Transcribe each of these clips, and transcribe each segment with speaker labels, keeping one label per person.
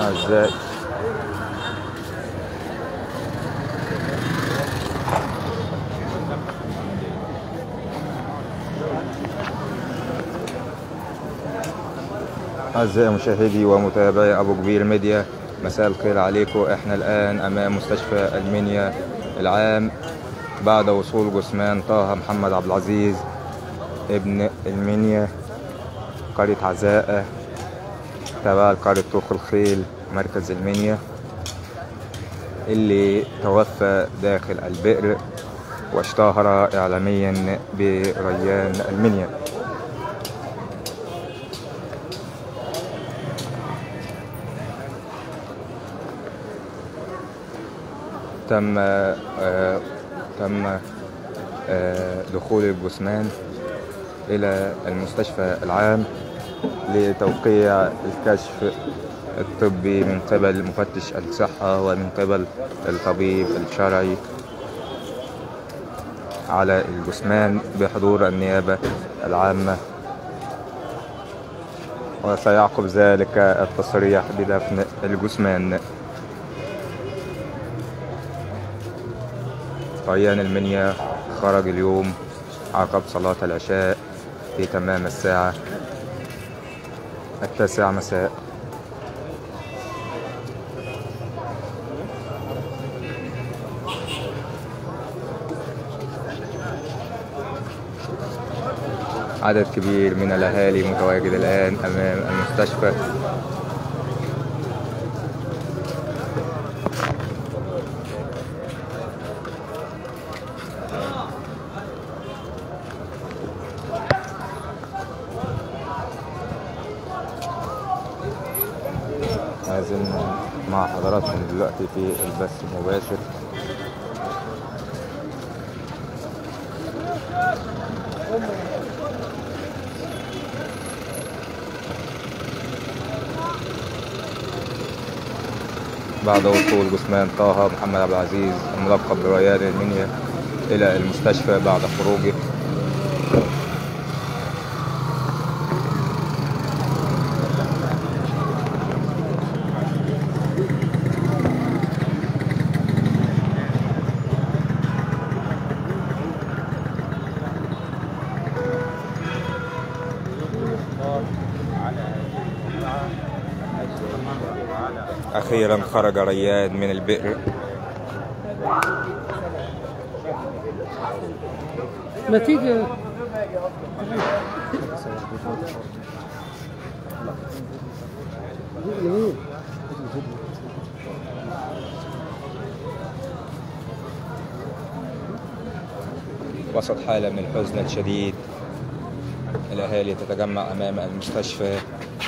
Speaker 1: أعزائي أعزائي مشاهدي ومتابعي أبو كبير ميديا مساء الخير عليكم احنا الآن أمام مستشفى المنيا العام بعد وصول جثمان طه محمد عبد العزيز ابن المنيا قرية عزاء تبع قرية طوق الخيل مركز المنيا اللي توفى داخل البئر واشتهر إعلاميا بريان المنيا تم آه تم آه دخول الجثمان إلى المستشفى العام لتوقيع الكشف الطبي من قبل مفتش الصحة ومن قبل الطبيب الشرعي على الجثمان بحضور النيابة العامة وسيعقب ذلك التصريح بدفن الجثمان ريان المنيا خرج اليوم عقب صلاة العشاء في تمام الساعة التاسعة مساء عدد كبير من الأهالي متواجد الآن أمام المستشفى لازلنا مع حضراتكم دلوقتي في البث المباشر بعد وصول جثمان طه محمد عبد العزيز الملقب بريان المنيا إلى المستشفى بعد خروجه أخيرا خرج ريان من البئر
Speaker 2: ما تيجي
Speaker 1: وسط حالة من الحزن الشديد الأهالي تتجمع أمام المستشفى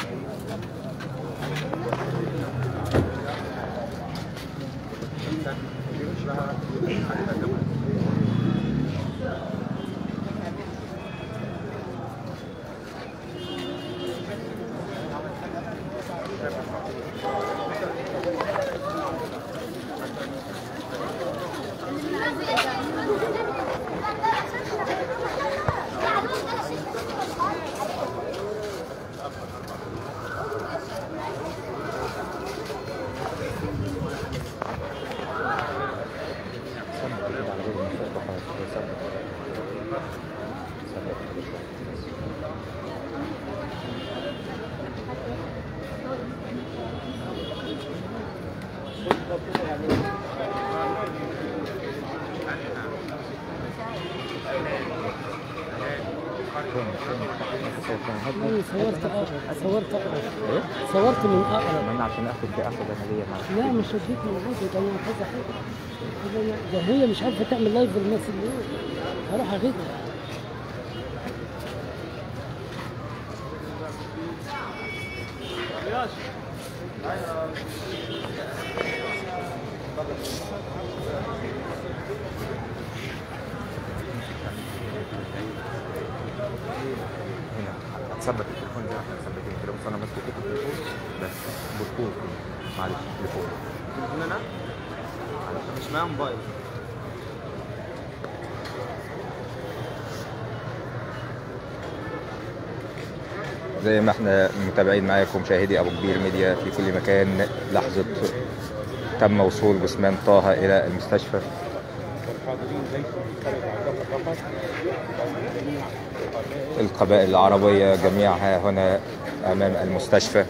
Speaker 2: أنا صورت أقرب صورت أقرب صورت من أقرب
Speaker 1: أنا عشان آخد آخد عملية معاك
Speaker 2: لا مش هديك موجود ده أنا كذا حاجة ده هي مش عارفة تعمل لايف الناس اللي هروح أغيبها
Speaker 1: هنا هتثبت التليفون ده هتثبت كده بص انا ماسك كده التليفون بس بالطول كده معلش التليفون
Speaker 3: من هنا مش معايا موبايل
Speaker 1: زي ما احنا متابعين معاكم مشاهدي ابو كبير ميديا في كل مكان لحظه تم وصول جثمان طه الى المستشفى
Speaker 4: والحاضرين ليسوا من قبل عبد فقط بل جميع قبائل
Speaker 1: القبائل العربيه جميعها هنا امام المستشفى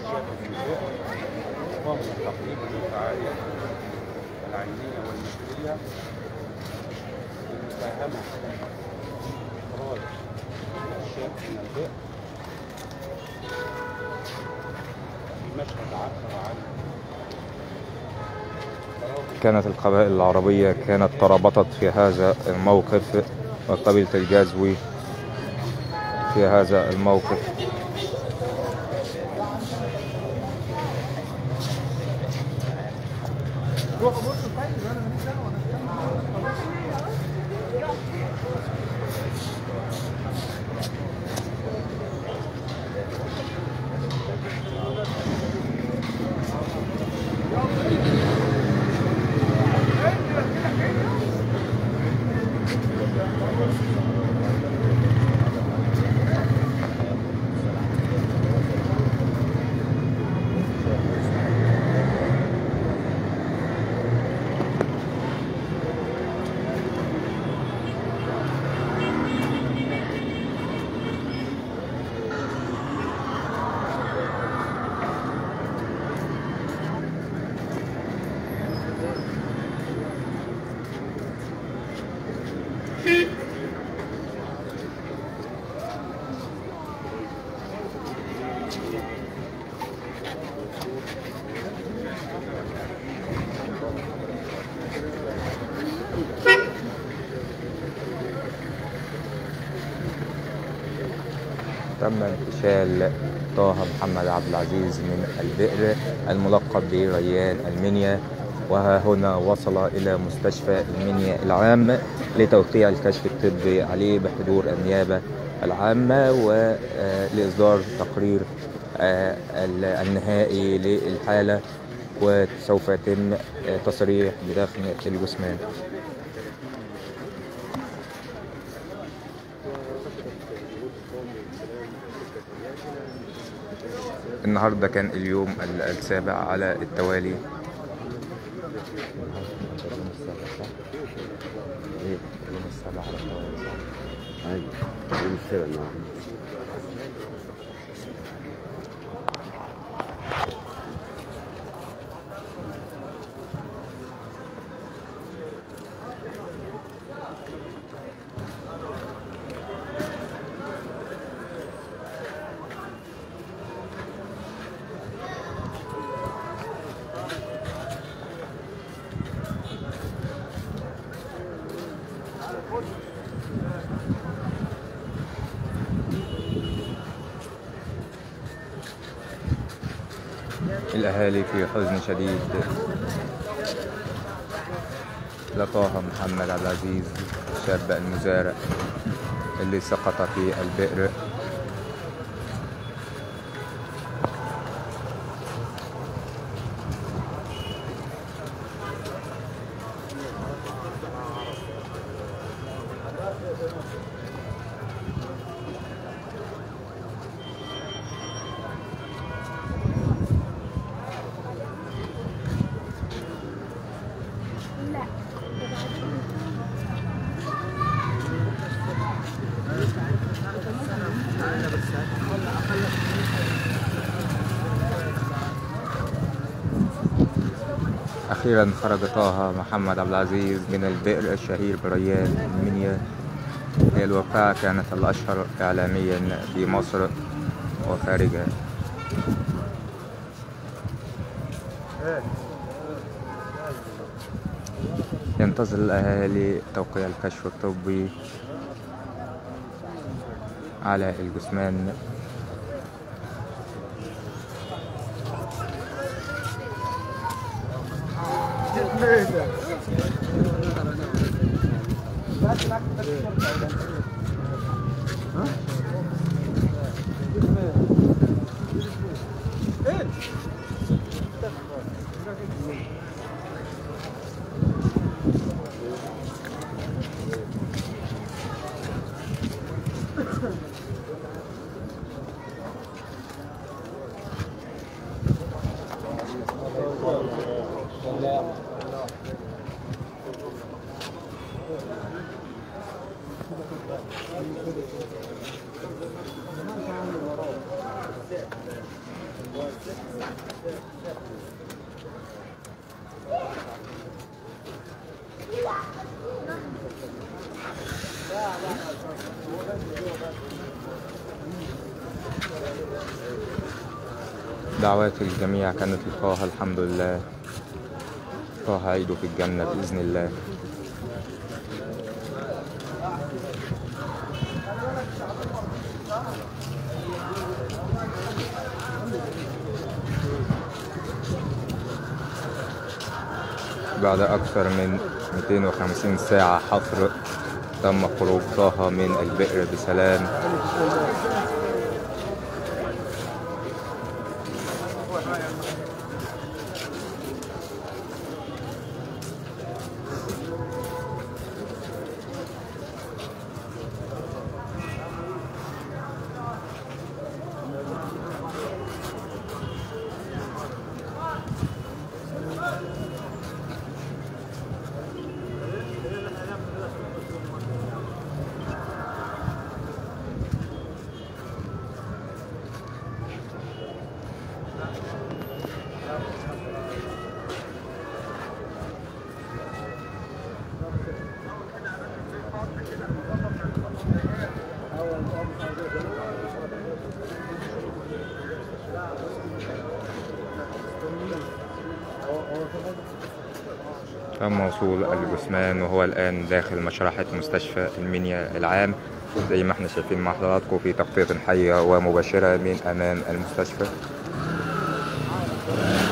Speaker 4: قاموا بتقديم الفعاليات العلميه والمسؤوليه للمساهمه في اخراج الشاب من البئر في مشهد عبر عن
Speaker 1: كانت القبائل العربية كانت ترابطت في هذا الموقف وقبيلة الجزوي في هذا الموقف تم انتشال طه محمد عبد العزيز من البئر الملقب بريان المنيا وها هنا وصل إلى مستشفى المنيا العام لتوقيع الكشف الطبي عليه بحضور النيابة العامة ولإصدار تقرير آه، النهائي للحالة وسوف يتم آه، تصريح بدفن الجثمان النهارده كان اليوم ال- السابع على التوالي اليوم السابع على التوالي
Speaker 5: ايوه يوم السابع النهارده
Speaker 1: الأهالي في حزن شديد لطه محمد عبد العزيز الشاب المزارع اللي سقط في البئر أخيرا خرج طه محمد عبد العزيز من البئر الشهير بريان المنيا هي الواقعة كانت الأشهر إعلاميا في مصر وخارجها ينتظر الأهالي توقيع الكشف الطبي على الجثمان دعوات الجميع كانت لطه الحمد لله طه عيده في الجنة بإذن الله بعد أكثر من 250 ساعة حفر تم خروج طه من البئر بسلام تم وصول الجثمان وهو الآن داخل مشرحة مستشفى المنيا العام زي ما احنا شايفين مع حضراتكم في تغطية حية ومباشرة من أمام المستشفى